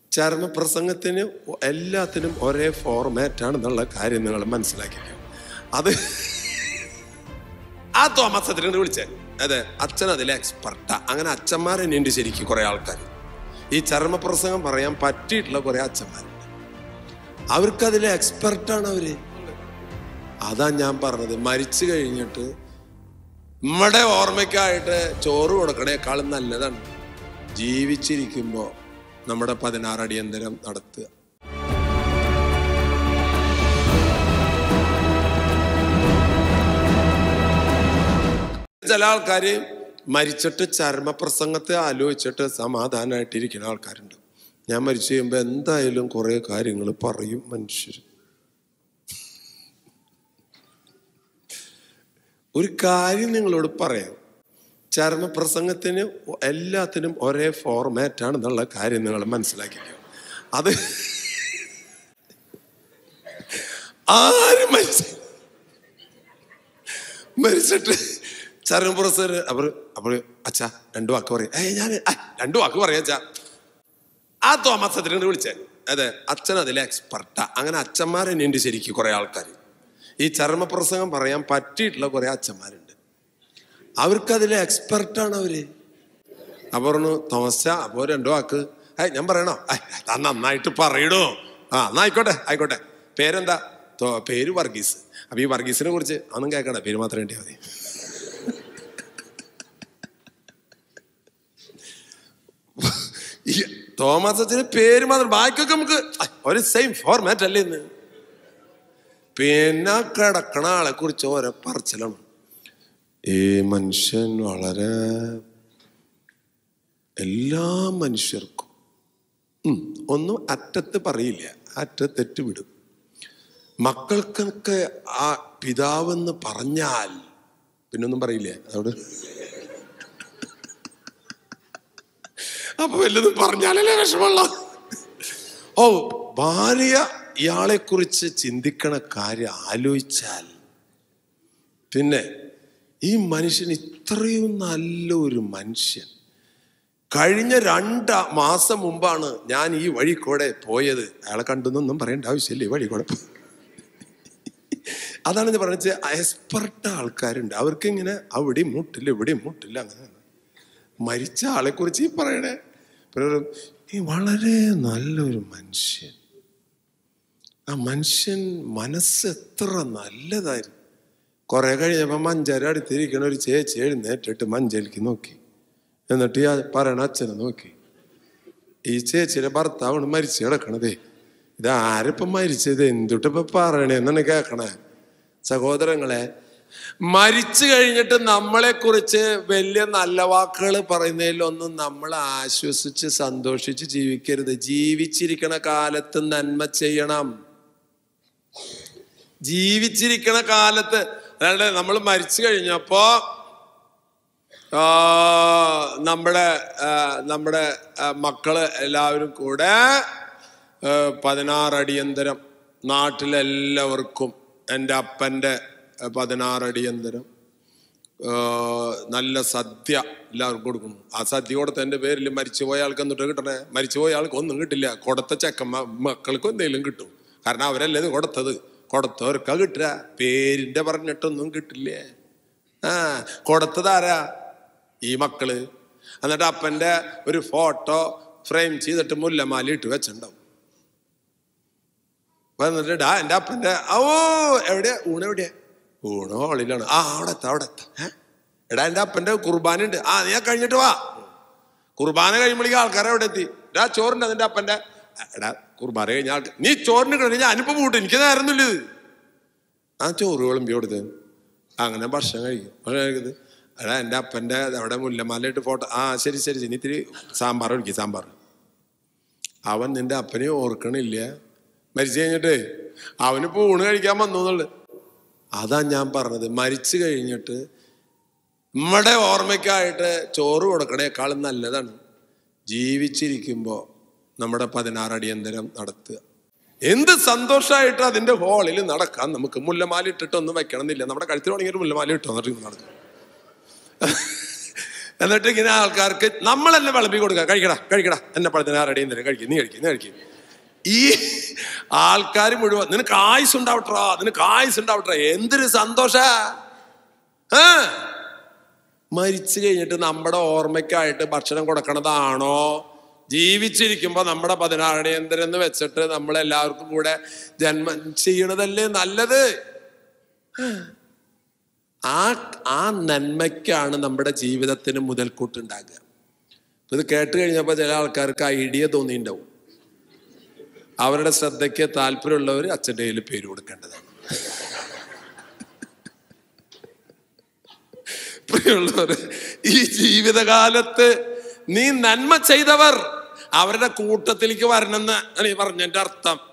ചർമ്മപ്രസംഗത്തിന് എല്ലാത്തിനും ഒരേ ഫോർമാറ്റ് ആണെന്നുള്ള കാര്യം നിങ്ങൾ മനസ്സിലാക്കിക്കോ അത് ആ തോമസ് അച്ഛനെ വിളിച്ചേ അതെ അച്ഛൻ അതിലെ എക്സ്പെർട്ടാ അങ്ങനെ അച്ഛന്മാർ തന്നെയുണ്ട് ശരിക്കും കുറെ ആൾക്കാർ ഈ ചർമ്മപ്രസംഗം പറയാൻ പറ്റിയിട്ടുള്ള കുറെ അച്ഛന്മാരുണ്ട് അവർക്ക് അതിലെ എക്സ്പെർട്ടാണ് അവര് അതാ ഞാൻ പറഞ്ഞത് മരിച്ചു കഴിഞ്ഞിട്ട് നമ്മുടെ ഓർമ്മയ്ക്കായിട്ട് ചോറ് കൊടുക്കണേക്കാളും നല്ലതാണ് ജീവിച്ചിരിക്കുമ്പോൾ നമ്മുടെ പതിനാറ് അടിയന്തരം നടത്തുക ചില ആൾക്കാര് മരിച്ചിട്ട് ചർമ്മപ്രസംഗത്തെ ആലോചിച്ചിട്ട് സമാധാനമായിട്ടിരിക്കുന്ന ആൾക്കാരുണ്ട് ഞാൻ മരിച്ചു കഴിയുമ്പോൾ എന്തായാലും കുറെ കാര്യങ്ങൾ പറയും മനുഷ്യർ ഒരു കാര്യം നിങ്ങളോട് പറയാം ചർമ്മപ്രസംഗത്തിന് എല്ലാത്തിനും ഒരേ ഫോർമാറ്റ് ആണെന്നുള്ള കാര്യം നിങ്ങൾ മനസ്സിലാക്കിക്കോ അത് ആരും മരിച്ച മരിച്ചിട്ട് ചർമ്മപ്രസർ അവർ അപ്പോൾ അച്ഛാ രണ്ടു വാക്ക് പറയാം ഏ ഞാൻ രണ്ടു വാക്ക് പറയാം അച്ഛാ ആ തോമസ് അച്ഛനെ വിളിച്ചേ അതെ അച്ഛൻ അതിലെ എക്സ്പെർട്ടാ അങ്ങനെ അച്ഛന്മാർ തന്നെയുണ്ട് ശരിക്കും കുറെ ആൾക്കാർ ഈ ചർമ്മപ്രസംഗം പറയാൻ പറ്റിയിട്ടുള്ള കുറെ അച്ഛന്മാരുണ്ട് അവർക്ക് അതിലെ എക്സ്പെർട്ടാണ് അവര് അപ്പൊ പറഞ്ഞു തോമസ അപ്പോ രണ്ടു വാക്ക് ഏയ് ഞാൻ പറയണോ ഏയ് താൻ നന്നായിട്ട് പറയണോ ആ എന്നാ ആയിക്കോട്ടെ ആയിക്കോട്ടെ പേരെന്താ തോ- പേര് വർഗീസ് അപ്പൊ ഈ വർഗീസിനെ കുറിച്ച് ഒന്നും കേൾക്കണ്ട പേര് മാത്രം കിട്ടിയാൽ മതി ഈ തോമസ് അച്ഛന് പേര് മാത്രം ബാക്കിയൊക്കെ നമുക്ക് ഐ, ഒരു സെയിം ഫോർമാറ്റ് അല്ലേ ഇന്ന് പിന്നെ കിടക്കണ ആളെ കുറിച്ച് ഓരോ പറച്ചിലാണ് ഈ മനുഷ്യൻ വളരെ എല്ലാ മനുഷ്യർക്കും ഉം, ഒന്നും അറ്റത്ത് പറയില്ല അറ്റത്തെറ്റ് വിടും മക്കൾക്കൊക്കെ ആ പിതാവെന്ന് പറഞ്ഞാൽ പിന്നൊന്നും പറയില്ലേ അതോട് അപ്പൊ വല്ലതും പറഞ്ഞാലല്ലേ വിഷമുള്ള ഓ ഭാര്യ ഇയാളെ കുറിച്ച് ചിന്തിക്കണ കാര്യം ആലോചിച്ചാൽ പിന്നെ ഈ മനുഷ്യൻ ഇത്രയും നല്ല ഒരു മനുഷ്യൻ കഴിഞ്ഞ രണ്ട് മാസം മുമ്പാണ് ഞാൻ ഈ വഴി കൂടെ പോയത് അയാളെ കണ്ടെന്നൊന്നും പറയേണ്ട ആവശ്യമില്ല ഈ വഴി കൂടെ പോ- അതാണ് ഞാൻ പറഞ്ഞത് എക്സ്പെർട്ട് ആൾക്കാരുണ്ട് അവർക്ക് ഇങ്ങനെ അവിടെയും മുട്ടില്ല ഇവിടെയും മുട്ടില്ല അങ്ങനെ മരിച്ച ആളെ കുറിച്ച് ഈ പറയണേ പിന്നെ ഒരു, ഈ വളരെ നല്ലൊരു മനുഷ്യൻ ആ മനുഷ്യൻ മനസ്സ് എത്ര നല്ലതായിരുന്നു കുറെ കഴിഞ്ഞപ്പോ മഞ്ചര അടുത്തിരിക്കണ ഒരു ചേച്ചി എഴുന്നേറ്റിട്ട് മഞ്ചലിക്ക് നോക്കി എന്നിട്ട് ഈ പറയണ അച്ഛനെ നോക്കി ഈ ചേച്ചിയുടെ ഭർത്താവാണ് മരിച്ചു കിടക്കണതേ ഇത് ആരിപ്പം മരിച്ചത് എന്തുട്ടിപ്പോ പറയണേന്നാണ് കേക്കണേ സഹോദരങ്ങളെ മരിച്ചു കഴിഞ്ഞിട്ട് നമ്മളെ കുറിച്ച് വലിയ നല്ല വാക്കുകൾ പറയുന്നതിലൊന്നും നമ്മൾ ആശ്വസിച്ച് സന്തോഷിച്ച് ജീവിക്കരുത് ജീവിച്ചിരിക്കണ കാലത്ത് നന്മ ചെയ്യണം ജീവിച്ചിരിക്കണ കാലത്ത് അതായത് നമ്മൾ മരിച്ചു കഴിഞ്ഞപ്പോ ആ, നമ്മുടെ ആ, നമ്മുടെ ആ, മക്കള് എല്ലാവരും കൂടെ ആ, പതിനാറ് അടിയന്തരം നാട്ടിലെല്ലാവർക്കും എൻ്റെ അപ്പൻ്റെ പതിനാറ് അടിയന്തരം ആ, നല്ല സദ്യ എല്ലാവർക്കും കൊടുക്കുന്നു ആ സദ്യ കൊടുത്ത എൻ്റെ പേരിൽ മരിച്ചുപോയ ആൾക്ക് എന്നിട്ട് കിട്ടണേ മരിച്ചുപോയ ആൾക്ക് ഒന്നും കിട്ടില്ല കൊടുത്ത ചെക്കമ്മ മക്കൾക്കും എന്തെങ്കിലും കിട്ടും കാരണം അവരല്ലേ ഇത് കൊടുത്തത് കൊടുത്തവർക്കാ കിട്ടുക പേരിന്റെ പറഞ്ഞിട്ടൊന്നും കിട്ടില്ലേ ആ കൊടുത്തതാരാ ഈ മക്കള് എന്നിട്ട് അപ്പന്റെ ഒരു ഫോട്ടോ ഫ്രെയിം ചെയ്തിട്ട് മുല്ലമാല ഇട്ട് വെച്ചിട്ടുണ്ടാവും എന്നിട്ട് ഡാ എൻ്റെ അപ്പന്റെ ഓ എവിടെയാ ഊണ് എവിടെയാ ഊണ് ഹോളിലാണ് ആ അവിടെ എത്താ അവിടെ എത്താ ഏ? എടാ എൻ്റെ അപ്പന്റെ കുർബാന ഉണ്ട് ആ നീ കഴിഞ്ഞിട്ട് വാ കുർബാന കഴിയുമ്പോഴേക്കും ആൾക്കാരെ എവിടെ എത്തി എടാ ചോറുണ്ട് അതിന്റെ അപ്പന്റെ എടാ കുർബാന കഴിഞ്ഞ ആൾക്കാർ നീ ചോറിന് കഴിഞ്ഞ ഞാനിപ്പോ പൂട്ട് എനിക്ക് നേരുന്നില്ല ഇത് ആ ചോറ് വിളമ്പി കൊടുത്ത് അങ്ങനെ ഭക്ഷണം കഴിക്കും ഭക്ഷണം കഴിക്കുന്നത് എടാ എൻ്റെ അപ്പൻ്റെ അവിടെ മുല്ലമാലയിട്ട് ഫോട്ടോ ആ ശരി ശരി ഇനി ഇത്തിരി സാമ്പാർ ഒഴിക്കും സാമ്പാർ അവൻ നിന്റെ അപ്പനെ ഓർക്കണില്ല മരിച്ചു കഴിഞ്ഞിട്ട് അവനിപ്പോ ഊണ് കഴിക്കാൻ വന്നു എന്നുള്ളത് അതാ ഞാൻ പറഞ്ഞത് മരിച്ചു കഴിഞ്ഞിട്ട് നമ്മുടെ ഓർമ്മയ്ക്കായിട്ട് ചോറ് കൊടുക്കണേക്കാളും നല്ലതാണ് ജീവിച്ചിരിക്കുമ്പോൾ നമ്മുടെ പതിനാറ് അടിയന്തരം നടത്തുക എന്ത് സന്തോഷമായിട്ട് അതിന്റെ ഹോളിൽ നടക്കാൻ നമുക്ക് മുല്ലമാല ഇട്ടിട്ടൊന്നും വെക്കണം എന്നില്ല നമ്മുടെ കഴുത്തിൽ തുടങ്ങിയ ഒരു മുല്ലമാല ഇട്ടോ എന്നിട്ട് നടക്കും എന്നിട്ട് ഇങ്ങനെ ആൾക്കാർക്ക് നമ്മൾ തന്നെ വിളമ്പി കൊടുക്കുക കഴിക്കടാ കഴിക്കടാ എന്നെ പഴത്തിന് റെഡിയും തരും കഴിക്കും നീ കഴിക്കും നീ കഴിക്കും ഈ ആൾക്കാർ മുഴുവൻ നിനക്ക് ആയുസ് ഉണ്ടാവട്ടാ നിനക്ക് ആയുസ് ഉണ്ടാവട്ടെ എന്തൊരു സന്തോഷ മരിച്ചു കഴിഞ്ഞിട്ട് നമ്മുടെ ഓർമ്മയ്ക്കായിട്ട് ഭക്ഷണം കൊടുക്കണതാണോ ജീവിച്ചിരിക്കുമ്പോൾ നമ്മുടെ പതിനാറടിയന്തരെന്ന് വെച്ചിട്ട് നമ്മളെല്ലാവർക്കും കൂടെ ജന്മം ചെയ്യണതല്ലേ നല്ലത് ആ ആ നന്മയ്ക്കാണ് നമ്മുടെ ജീവിതത്തിന് മുതൽക്കൂട്ടുണ്ടാകുക ഇത് കേട്ട് കഴിഞ്ഞപ്പോൾ ചില ആൾക്കാർക്ക് ഐഡിയ തോന്നിയിട്ടുണ്ടാവും അവരുടെ ശ്രദ്ധയ്ക്ക് താല്പര്യമുള്ളവർ അച്ഛൻ്റെ കയ്യിൽ പേര് കൊടുക്കേണ്ടതാണ് പ്രിയമുള്ളവർ ഈ ജീവിതകാലത്ത് നീ നന്മ ചെയ്തവർ അവരുടെ കൂട്ടത്തിലേക്ക് വരണമെന്ന് ആണ് ഈ പറഞ്ഞതിന്റെ അർത്ഥം